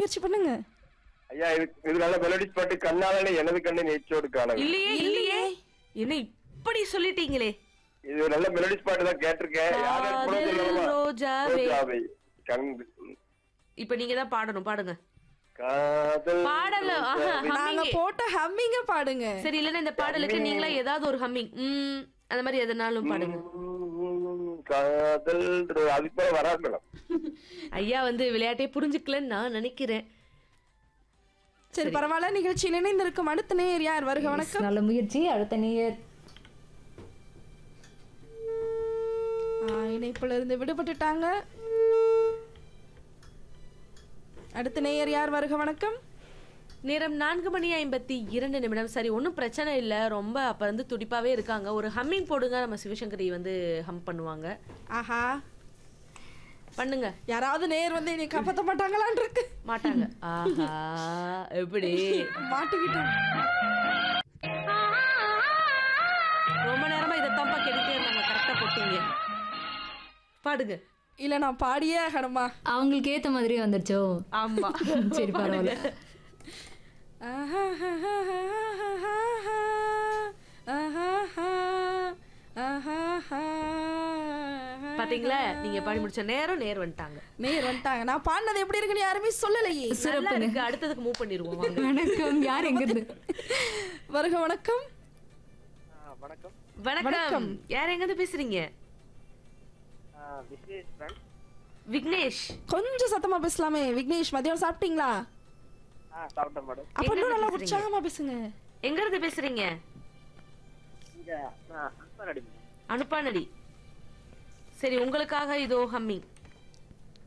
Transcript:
முயற்சி பண்ணுங்க ஐயா இது இது நல்ல மெலடிஸ் பாட்டு கண்ணாலே எனது கண்ணை நேச்சோடு காணும் இல்லையே இல்லையே என்ன இப்படி சொல்லிட்டீங்களே இது நல்ல மெலடிஸ் பாட்டு தான் கேட்டிருக்கேன் யார் யார் கூட காதல் சொல்லலாமா? ரோஜாவே. ரோஜாவே. கண் இப்ப நீங்க தான் பாடணும் பாடுங்க காதல் பாடல ஆஹா, ரோஜாவே. நாங்க humming. போட்ட ஹம்மிங்க பாடுங்க சரி இல்லன்னா இந்த பாடலுக்கு நீங்களா ஏதாவது ஒரு ஹம்மிங் ம் அந்த மாதிரி எதனாலும் பாடுங்க உம், காதல் ரோ- அது போல வராது மேடம் ஐயா வந்து விளையாட்டே புரிஞ்சுக்கலன்னு நான் நினைக்கிறேன் சரி பரவாயில்ல நிகழ்ச்சியில் இணைந்திருக்கும் அடுத்த நேயர் யார் வருக வணக்கம் நல்ல முயற்சி அடுத்த நேயர் ஆ, இணைப்புல இருந்து விடுபட்டுட்டாங்க அடுத்த நேயர் யார் வருக வணக்கம் நேரம் நான்கு மணி ஐம்பத்தி இரண்டு நிமிடம் சரி ஒன்றும் பிரச்சனை இல்லை ரொம்ப அப்ப வந்து துடிப்பாவே இருக்காங்க ஒரு ஹம்மிங் போடுங்க நம்ம சிவசங்கரி வந்து ஹம் பண்ணுவாங்க ஆஹா பண்ணுங்க யாராவது நேயர் வந்து என்னை காப்பாற்ற மாட்டாங்களான் இருக்கு மாட்டாங்க ஆஹா எப்படி மாட்டிக்கிட்டோம் ரொம்ப நேரமா இதை தப்பா கேட்டுட்டே இருந்தாங்க கரெக்டா போட்டீங்க பாடுங்க இல்ல நான் பாடியே ஆகணுமா அவங்களுக்கு ஏத்த மாதிரியே வந்துருச்சோ ஆமா சரி பரவாயில்ல பாத்தீங்களா நீங்க பாடி முடிச்ச நேரம் நேர் வந்துட்டாங்க நேர் வந்துட்டாங்க நான் பாடினது எப்படி இருக்குன்னு யாருமே சொல்லலையே நல்லா இருக்கு அடுத்ததுக்கு மூவ் பண்ணிடுவோம் வாங்க வணக்கம் யார் எங்க இருந்து வருக வணக்கம் வணக்கம் வணக்கம் யார் எங்க இருந்து பேசுறீங்க விக்னேஷ் கொஞ்சம் சத்தமா பேசலாமே விக்னேஷ் மதியம் சாப்பிட்டீங்களா சாப்பிட்டேன் மேடம் அப்ப இன்னும் நல்லா பேசுறீங்க? உற்சாகமா பேசுங்க எங்க இருந்து பேசுறீங்க அனுப்பானடி சரி உங்களுக்காக இதோ ஹம்மிங்